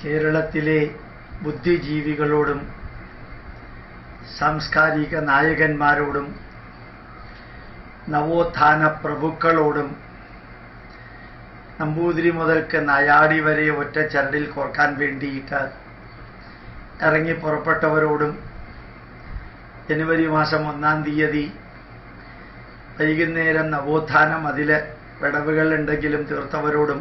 കേരളത്തിലെ ബുദ്ധിജീവികളോടും സാംസ്കാരിക നായകന്മാരോടും നവോത്ഥാന പ്രഭുക്കളോടും നമ്പൂതിരി മുതൽക്ക് നയാടി വരെ ഒറ്റ ചരടിൽ കോർക്കാൻ വേണ്ടിയിട്ട് ഇറങ്ങി പുറപ്പെട്ടവരോടും ജനുവരി മാസം ഒന്നാം തീയതി വൈകുന്നേരം നവോത്ഥാനം അതിൽ വിടവുകൾ ഉണ്ടെങ്കിലും തീർത്തവരോടും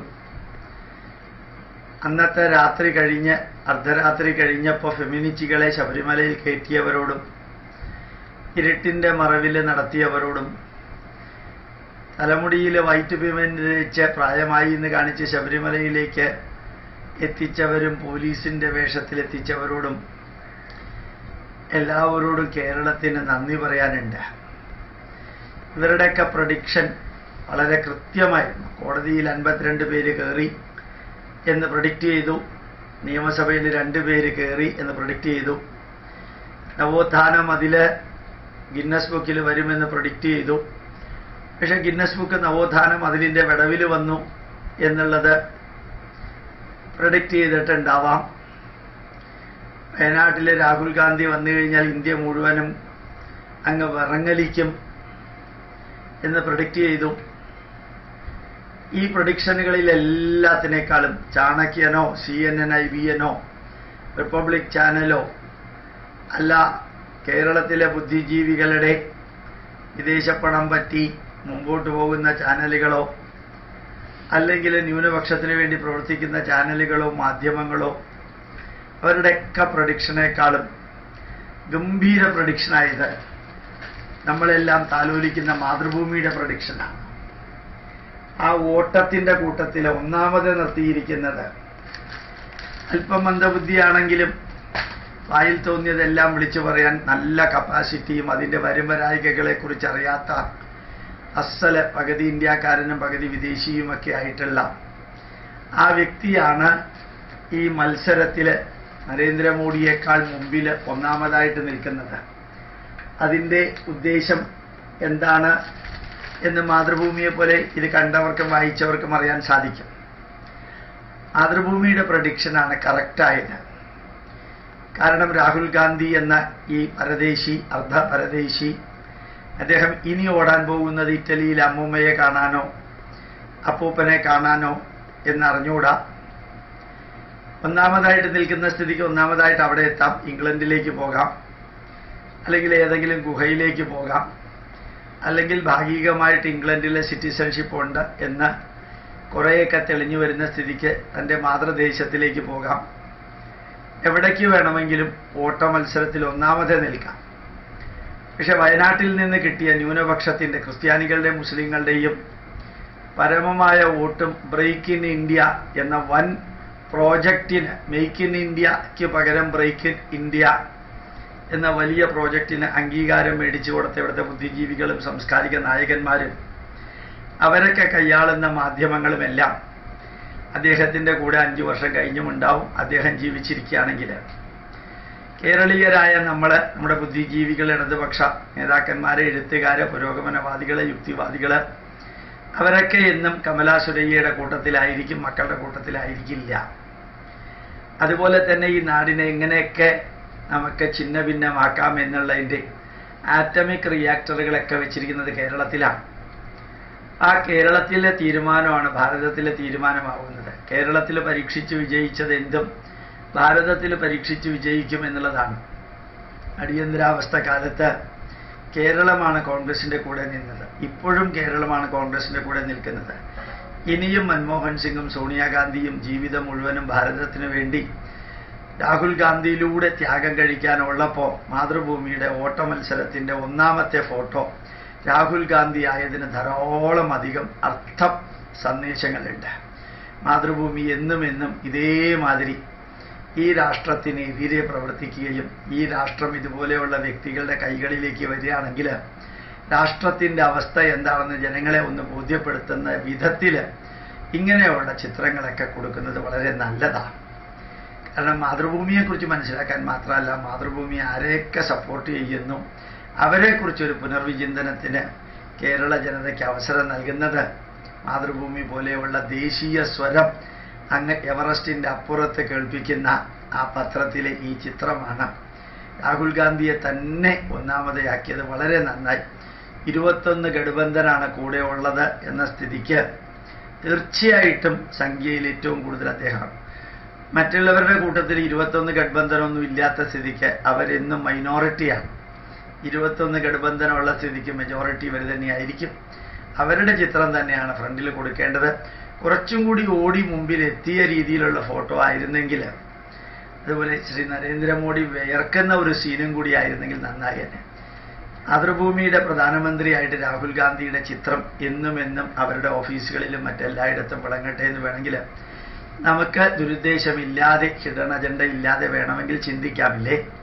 അന്നത്തെ രാത്രി കഴിഞ്ഞ് അർദ്ധരാത്രി കഴിഞ്ഞപ്പോൾ ഫെമിനിറ്റികളെ ശബരിമലയിൽ കയറ്റിയവരോടും ഇരുട്ടിൻ്റെ മറവിൽ നടത്തിയവരോടും തലമുടിയിൽ വൈറ്റ് പേയ്മെന്റ് വെച്ച് പ്രായമായി എന്ന് കാണിച്ച് ശബരിമലയിലേക്ക് എത്തിച്ചവരും പോലീസിന്റെ വേഷത്തിൽ എത്തിച്ചവരോടും എല്ലാവരോടും കേരളത്തിന് നന്ദി പറയാനുണ്ട് ഇവരുടെയൊക്കെ പ്രഡിക്ഷൻ വളരെ കൃത്യമായിരുന്നു കോടതിയിൽ അൻപത്തിരണ്ട് പേര് കയറി എന്ന് പ്രഡിക്റ്റ് ചെയ്തു നിയമസഭയിൽ രണ്ട് പേര് കയറി എന്ന് പ്രഡിക്റ്റ് ചെയ്തു നവോത്ഥാനം അതിൽ ഗിന്നസ് ബുക്കിൽ വരുമെന്ന് പ്രഡിക്റ്റ് ചെയ്തു പക്ഷെ ഗിന്നസ് ബുക്ക് നവോത്ഥാനം അതിലിൻ്റെ വിടവിൽ വന്നു എന്നുള്ളത് പ്രഡിക്റ്റ് ചെയ്തിട്ടുണ്ടാവാം വയനാട്ടിൽ രാഹുൽ ഗാന്ധി വന്നു കഴിഞ്ഞാൽ ഇന്ത്യ മുഴുവനും അങ്ങ് വിറങ്ങലിക്കും എന്ന് പ്രഡിക്റ്റ് ചെയ്തു ഈ പ്രൊഡിക്ഷനുകളിൽ എല്ലാത്തിനേക്കാളും ചാണക്യനോ C N N I B എനോ റിപ്പബ്ലിക് ചാനലോ അല്ല കേരളത്തിലെ ബുദ്ധിജീവികളുടെ വിദേശപ്പണം പറ്റി മുമ്പോട്ട് പോകുന്ന ചാനലുകളോ അല്ലെങ്കിൽ ന്യൂനപക്ഷത്തിന് വേണ്ടി പ്രവർത്തിക്കുന്ന ചാനലുകളോ മാധ്യമങ്ങളോ അവരുടെയൊക്കെ പ്രൊഡിക്ഷനേക്കാളും ഗംഭീര പ്രൊഡിക്ഷനായത് നമ്മളെല്ലാം താലോലിക്കുന്ന മാതൃഭൂമിയുടെ പ്രൊഡിക്ഷനാണ് ആ ഓട്ടത്തിന്റെ കൂട്ടത്തിൽ ഒന്നാമത് നിർത്തിയിരിക്കുന്നത് അല്പം മന്ദബുദ്ധിയാണെങ്കിലും വായിൽ തോന്നിയതെല്ലാം വിളിച്ചു പറയാൻ നല്ല കപ്പാസിറ്റിയും അതിൻ്റെ വരുംവരായികകളെ കുറിച്ച് അറിയാത്ത അസല് പകുതി ഇന്ത്യക്കാരനും പകുതി വിദേശിയുമൊക്കെ ആയിട്ടുള്ള ആ വ്യക്തിയാണ് ഈ മത്സരത്തിൽ നരേന്ദ്രമോദിയേക്കാൾ മുമ്പിൽ ഒന്നാമതായിട്ട് നിൽക്കുന്നത് അതിൻ്റെ ഉദ്ദേശം എന്താണ് എന്ന് മാതൃഭൂമിയെ പോലെ ഇത് കണ്ടവർക്കും വായിച്ചവർക്കും അറിയാൻ സാധിക്കും മാതൃഭൂമിയുടെ പ്രഡിക്ഷനാണ് കറക്റ്റായത് കാരണം രാഹുൽ ഗാന്ധി എന്ന ഈ പരദേശി അർദ്ധ പരദേശി അദ്ദേഹം ഇനി ഓടാൻ പോകുന്നത് ഇറ്റലിയിൽ അമ്മൂമ്മയെ കാണാനോ അപ്പൂപ്പനെ കാണാനോ എന്നറിഞ്ഞൂടാ ഒന്നാമതായിട്ട് നിൽക്കുന്ന സ്ഥിതിക്ക് ഒന്നാമതായിട്ട് അവിടെ എത്താം ഇംഗ്ലണ്ടിലേക്ക് പോകാം അല്ലെങ്കിൽ ഏതെങ്കിലും ഗുഹയിലേക്ക് പോകാം അല്ലെങ്കിൽ ഭാഗികമായിട്ട് ഇംഗ്ലണ്ടിലെ സിറ്റിസൺഷിപ്പ് ഉണ്ട് എന്ന് കുറേയൊക്കെ തെളിഞ്ഞു വരുന്ന സ്ഥിതിക്ക് തൻ്റെ മാതൃദേശത്തിലേക്ക് പോകാം എവിടേക്ക് വേണമെങ്കിലും ഓട്ട മത്സരത്തിൽ ഒന്നാമതേ നിൽക്കാം പക്ഷെ വയനാട്ടിൽ നിന്ന് കിട്ടിയ ന്യൂനപക്ഷത്തിൻ്റെ ക്രിസ്ത്യാനികളുടെ മുസ്ലിങ്ങളുടെയും പരമമായ വോട്ടും ബ്രേക്ക് ഇൻ ഇന്ത്യ എന്ന വൻ പ്രോജക്റ്റിന് മെയ്ക്ക് ഇൻ ഇന്ത്യക്ക് പകരം ബ്രേക്ക് ഇൻ ഇന്ത്യ എന്ന വലിയ പ്രോജക്റ്റിന് അംഗീകാരം മേടിച്ചു കൊടുത്ത ഇവിടുത്തെ ബുദ്ധിജീവികളും സാംസ്കാരിക നായകന്മാരും അവരൊക്കെ കൈയാളുന്ന മാധ്യമങ്ങളുമെല്ലാം അദ്ദേഹത്തിൻ്റെ കൂടെ അഞ്ചു വർഷം കഴിഞ്ഞുമുണ്ടാവും അദ്ദേഹം ജീവിച്ചിരിക്കുകയാണെങ്കിൽ കേരളീയരായ നമ്മൾ നമ്മുടെ ബുദ്ധിജീവികൾ ഇടതുപക്ഷ നേതാക്കന്മാരെ എഴുത്തുകാര് പുരോഗമനവാദികള് യുക്തിവാദികള് അവരൊക്കെ എന്നും കമലാ സുരയ്യയുടെ കൂട്ടത്തിലായിരിക്കും മക്കളുടെ കൂട്ടത്തിലായിരിക്കില്ല അതുപോലെ തന്നെ ഈ നാടിനെ എങ്ങനെയൊക്കെ നമുക്ക് ചിന്ന ഭിന്നമാക്കാം എന്നുള്ളതിൻ്റെ ആറ്റമിക് റിയാക്ടറുകളൊക്കെ വെച്ചിരിക്കുന്നത് കേരളത്തിലാണ് ആ കേരളത്തിലെ തീരുമാനമാണ് ഭാരതത്തിലെ തീരുമാനമാവുന്നത് കേരളത്തിൽ പരീക്ഷിച്ച് വിജയിച്ചത് എന്തും ഭാരതത്തിൽ പരീക്ഷിച്ച് വിജയിക്കും എന്നുള്ളതാണ് അടിയന്തരാവസ്ഥ കാലത്ത് കേരളമാണ് കോൺഗ്രസിന്റെ കൂടെ നിന്നത് ഇപ്പോഴും കേരളമാണ് കോൺഗ്രസിന്റെ കൂടെ നിൽക്കുന്നത് ഇനിയും മൻമോഹൻ സിംഗും സോണിയാഗാന്ധിയും ജീവിതം മുഴുവനും ഭാരതത്തിനു വേണ്ടി രാഹുൽ ഗാന്ധിയിലൂടെ ത്യാഗം കഴിക്കാനുള്ളപ്പോൾ മാതൃഭൂമിയുടെ ഓട്ട മത്സരത്തിന്റെ ഒന്നാമത്തെ ഫോട്ടോ രാഹുൽ ഗാന്ധി ആയതിന് ധാരാളം അധികം അർത്ഥ സന്ദേശങ്ങളുണ്ട് മാതൃഭൂമി എന്നും എന്നും ഇതേമാതിരി ഈ രാഷ്ട്രത്തിനെതിരെ പ്രവർത്തിക്കുകയും ഈ രാഷ്ട്രം ഇതുപോലെയുള്ള വ്യക്തികളുടെ കൈകളിലേക്ക് വരികയാണെങ്കിൽ രാഷ്ട്രത്തിൻ്റെ അവസ്ഥ എന്താണെന്ന് ജനങ്ങളെ ഒന്ന് ബോധ്യപ്പെടുത്തുന്ന വിധത്തിൽ ഇങ്ങനെയുള്ള ചിത്രങ്ങളൊക്കെ കൊടുക്കുന്നത് വളരെ നല്ലതാണ് കാരണം മാതൃഭൂമിയെക്കുറിച്ച് മനസ്സിലാക്കാൻ മാത്രമല്ല മാതൃഭൂമി ആരെയൊക്കെ സപ്പോർട്ട് ചെയ്യുന്നു അവരെക്കുറിച്ചൊരു പുനർവിചിന്തനത്തിന് കേരള ജനതയ്ക്ക് അവസരം നൽകുന്നത് മാതൃഭൂമി പോലെയുള്ള ദേശീയ സ്വരം അങ്ങ് എവറസ്റ്റിൻ്റെ അപ്പുറത്ത് കേൾപ്പിക്കുന്ന ആ പത്രത്തിലെ ഈ ചിത്രമാണ് രാഹുൽ ഗാന്ധിയെ തന്നെ ഒന്നാമതയാക്കിയത് വളരെ നന്നായി ഇരുപത്തൊന്ന് ഗഡ്ബന്ധനാണ് കൂടെ ഉള്ളത് എന്ന സ്ഥിതിക്ക് തീർച്ചയായിട്ടും സംഖ്യയിൽ ഏറ്റവും കൂടുതൽ അദ്ദേഹമാണ് മറ്റുള്ളവരുടെ കൂട്ടത്തിൽ ഇരുപത്തൊന്ന് ഗഡ്ബന്ധനമൊന്നും ഇല്ലാത്ത സ്ഥിതിക്ക് അവരെന്നും മൈനോറിറ്റിയാണ് ഇരുപത്തൊന്ന് ഗഡ്ബന്ധനമുള്ള സ്ഥിതിക്ക് മെജോറിറ്റി ഇവർ തന്നെയായിരിക്കും അവരുടെ ചിത്രം തന്നെയാണ് ഫ്രണ്ടിൽ കൊടുക്കേണ്ടത് കുറച്ചും കൂടി ഓടി മുമ്പിൽ എത്തിയ രീതിയിലുള്ള ഫോട്ടോ ആയിരുന്നെങ്കിൽ അതുപോലെ ശ്രീ നരേന്ദ്രമോദി വിയർക്കുന്ന ഒരു സീനും കൂടി ആയിരുന്നെങ്കിൽ നന്നായി തന്നെ മാതൃഭൂമിയുടെ പ്രധാനമന്ത്രിയായിട്ട് രാഹുൽ ഗാന്ധിയുടെ ചിത്രം എന്നും എന്നും അവരുടെ ഓഫീസുകളിലും മറ്റെല്ലായിടത്തും വിളങ്ങട്ടെ എന്ന് വേണമെങ്കിൽ നമുക്ക് ദുരുദ്ദേശമില്ലാതെ ഹിഡൻ അജണ്ട ഇല്ലാതെ വേണമെങ്കിൽ ചിന്തിക്കാമില്ലേ